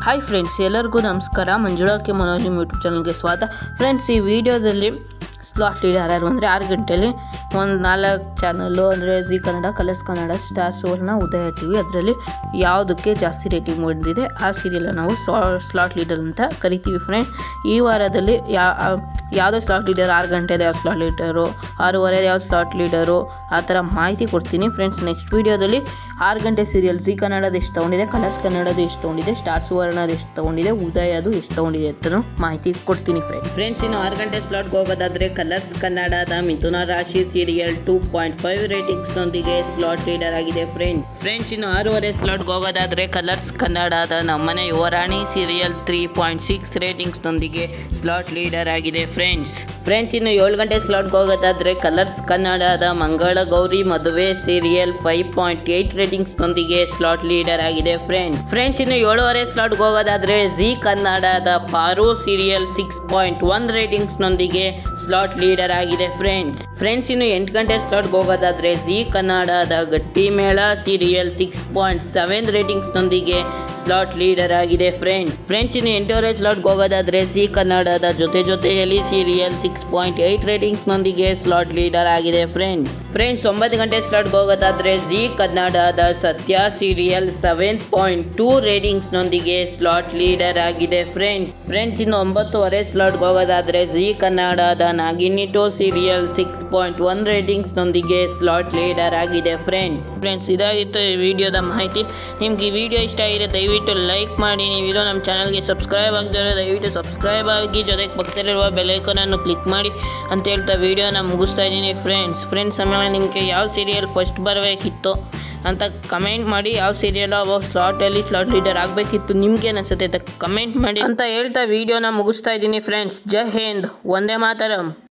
hi friends ಎಲ್ಲರಿಗೂ ನಮಸ್ಕಾರ Manjula K ಮನೋಜಿಮ್ YouTube ಚಾನಲ್ಗೆ ಸ್ವಾಗತ ಫ್ರೆಂಡ್ಸ್ ಈ ವಿಡಿಯೋದಲ್ಲಿ ಸ್ಲಾಟ್ ಲೀಡರ್ ಯಾರು ಅಂದರೆ ಆರು ಗಂಟೆಯಲ್ಲಿ ಒಂದು ನಾಲ್ಕು ಚಾನಲ್ಲು ಅಂದರೆ Zee Kannada Colors Kannada Star Suvarna Udaya T V ಅದರಲ್ಲಿ ಯಾವುದಕ್ಕೆ ಜಾಸ್ತಿ ರೇಟಿಂಗ್ ಹೊಡೆದಿದೆ ಆ ಸೀರಿಯಲ್ನ ನಾವು ಸ್ಲಾಟ್ ಲೀಡರ್ ಅಂತ ಕರಿತೀವಿ ಫ್ರೆಂಡ್ ಈ ವಾರದಲ್ಲಿ ಯಾ ಯಾವುದೋ ಸ್ಲಾಟ್ ಲೀಡರ್ ಆರು ಗಂಟೆದು ಯಾವ ಸ್ಲಾಟ್ ಲೀಡರು ಆರೂವರೆ ಯಾವ ಸ್ಲಾಟ್ ಲೀಡರು ಆ ಥರ ಮಾಹಿತಿ ಕೊಡ್ತೀನಿ ಫ್ರೆಂಡ್ಸ್ ನೆಕ್ಸ್ಟ್ ವೀಡಿಯೋದಲ್ಲಿ ಆರು ಗಂಟೆ ಸೀರಿಯಲ್ ಜಿ ಕನ್ನಡದ ಎಷ್ಟು ತೊಗೊಂಡಿದೆ ಕಲರ್ಸ್ ಕನ್ನಡದ ಎಷ್ಟು ತೊಗೊಂಡಿದೆ ಸ್ಟಾರ್ ಸುವರ್ಣದ ಎಷ್ಟು ತೊಗೊಂಡಿದೆ ಉದಯದು ಎಷ್ಟು ತೊಗೊಂಡಿದೆ ಅಂತಲೂ ಮಾಹಿತಿ ಕೊಡ್ತೀನಿ ಫ್ರೆಂಡ್ ಫ್ರೆಂಡ್ಸ್ ಇನ್ನು ಆರು ಗಂಟೆ ಸ್ಲಾಟ್ಗೆ ಹೋಗೋದಾದರೆ ಕಲರ್ಸ್ ಕನ್ನಡದ Mithuna Rashi serial two point five ರೇಟಿಂಗ್ಸ್ನೊಂದಿಗೆ ಸ್ಲಾಟ್ ಲೀಡರ್ ಆಗಿದೆ ಫ್ರೆಂಡ್ ಫ್ರೆಂಡ್ಸ್ ಇನ್ನು ಆರೂವರೆ ಸ್ಲಾಟ್ಗೆ ಹೋಗೋದಾದರೆ ಕಲರ್ಸ್ ಕನ್ನಡದ Nammane Yuvarani serial three point six ರೇಟಿಂಗ್ಸ್ನೊಂದಿಗೆ ಸ್ಲಾಟ್ ಲೀಡರ್ ಆಗಿದೆ ಫ್ರೆಂಡ್ಸ್ ಫ್ರೆಂಡ್ಸ್ ಇನ್ನು ಏಳು ಗಂಟೆ ಸ್ಲಾಟ್ಗೆ ಹೋಗೋದಾದರೆ ಕಲರ್ಸ್ ಕನ್ನಡದ Mangala Gowri Maduve serial five point eight ರೇಟಿಂಗ್ಸ್ನೊಂದಿಗೆ ಸ್ಲಾಟ್ ಲೀಡರ್ ಆಗಿದೆ ಫ್ರೆಂಡ್ ಫ್ರೆಂಡ್ಸ್ ಇನ್ನು ಏಳುವರೆ ಸ್ಲಾಟ್ಗೆ ಹೋಗೋದಾದರೆ ಜಿ ಕನ್ನಡದ Paaru serial six point one ರೇಟಿಂಗ್ಸ್ನೊಂದಿಗೆ ಸ್ಲಾಟ್ ಲೀಡರ್ ಆಗಿದೆ ಫ್ರೆಂಡ್ಸ್ ಫ್ರೆಂಡ್ಸ್ ಇನ್ನು ಎಂಟು ಗಂಟೆ ಸ್ಲಾಟ್ಗೆ ಹೋಗೋದಾದರೆ ಜಿ ಕನ್ನಡದ Gatti Mela serial six point seven ರೇಟಿಂಗ್ಸ್ನೊಂದಿಗೆ ಸ್ಲಾಟ್ ಲೀಡರ್ ಆಗಿದೆ ಫ್ರೆಂಡ್ ಫ್ರೆಂಡ್ಸ್ ಇನ್ನು ಎಂಟೂವರೆ ಸ್ಲಾಟ್ಗೆ ಹೋಗೋದಾದರೆ ಸಿ ಕನ್ನಡದ Jothe Jotheyalli serial six point eight ರೇಟಿಂಗ್ಸ್ನೊಂದಿಗೆ ಸ್ಲಾಟ್ ಲೀಡರ್ ಆಗಿದೆ ಫ್ರೆಂಡ್ಸ್ ಫ್ರೆಂಡ್ಸ್ ಒಂಬತ್ತು ಗಂಟೆ ಸ್ಲಾಟ್ಗೆ ಹೋಗೋದಾದರೆ ಜಿ ಕನ್ನಡದ Sathya serial seven point two ರೇಟಿಂಗ್ಸ್ನೊಂದಿಗೆ ಸ್ಲಾಟ್ ಲೀಡರ್ ಆಗಿದೆ ಫ್ರೆಂಡ್ ಫ್ರೆಂಡ್ಸ್ ಇನ್ನು ಒಂಬತ್ತುವರೆ ಸ್ಲಾಟ್ಗೆ ಹೋಗೋದಾದರೆ ಜಿ ಕನ್ನಡದ Nagini two serial six point one ರೇಟಿಂಗ್ಸ್ನೊಂದಿಗೆ ಸ್ಲಾಟ್ ಲೀಡರ್ ಆಗಿದೆ ಫ್ರೆಂಡ್ಸ್ ಫ್ರೆಂಡ್ಸ್ ಇದಾಗಿತ್ತು ಈ ವಿಡಿಯೋದ ಮಾಹಿತಿ ನಿಮ್ಗೆ ಈ ವಿಡಿಯೋ ಇಷ್ಟ ಆಗಿದೆ ದಯವಿಟ್ಟು ಲೈಕ್ ಮಾಡಿ ನೀವು ಇದು ನಮ್ಮ ಚಾನಲ್ಗೆ ಸಬ್ಸ್ಕ್ರೈಬ್ ಆಗದಿರೋ ದಯವಿಟ್ಟು ಸಬ್ಸ್ಕ್ರೈಬ್ ಆಗಿ ಜೊತೆಗೆ ಪಕ್ಕದಲ್ಲಿರುವ ಬೆಲೈಕನನ್ನು ಕ್ಲಿಕ್ ಮಾಡಿ ಅಂತ ಹೇಳ್ತಾ ವಿಡಿಯೋನ ಮುಗಿಸ್ತಾ ಇದ್ದೀನಿ ಫ್ರೆಂಡ್ಸ್ ಫ್ರೆಂಡ್ಸ್ ಆಮೇಲೆ ನಿಮಗೆ ಯಾವ ಸೀರಿಯಲ್ ಫಸ್ಟ್ ಬರಬೇಕಿತ್ತು ಅಂತ ಕಮೆಂಟ್ ಮಾಡಿ ಯಾವ ಸೀರಿಯಲ್ ಅವ ಸ್ಲಾಟಲ್ಲಿ ಸ್ಲಾಟ್ ಲೀಡರ್ ಆಗಬೇಕಿತ್ತು ನಿಮ್ಗೆ ಅನಿಸುತ್ತೆ ಅಂತ ಕಮೆಂಟ್ ಮಾಡಿ ಅಂತ ಹೇಳ್ತಾ ವಿಡಿಯೋನ ಮುಗಿಸ್ತಾ ಇದ್ದೀನಿ ಫ್ರೆಂಡ್ಸ್ ಜೈ ಹಿಂದ್ ಒಂದೇ ಮಾತರಂ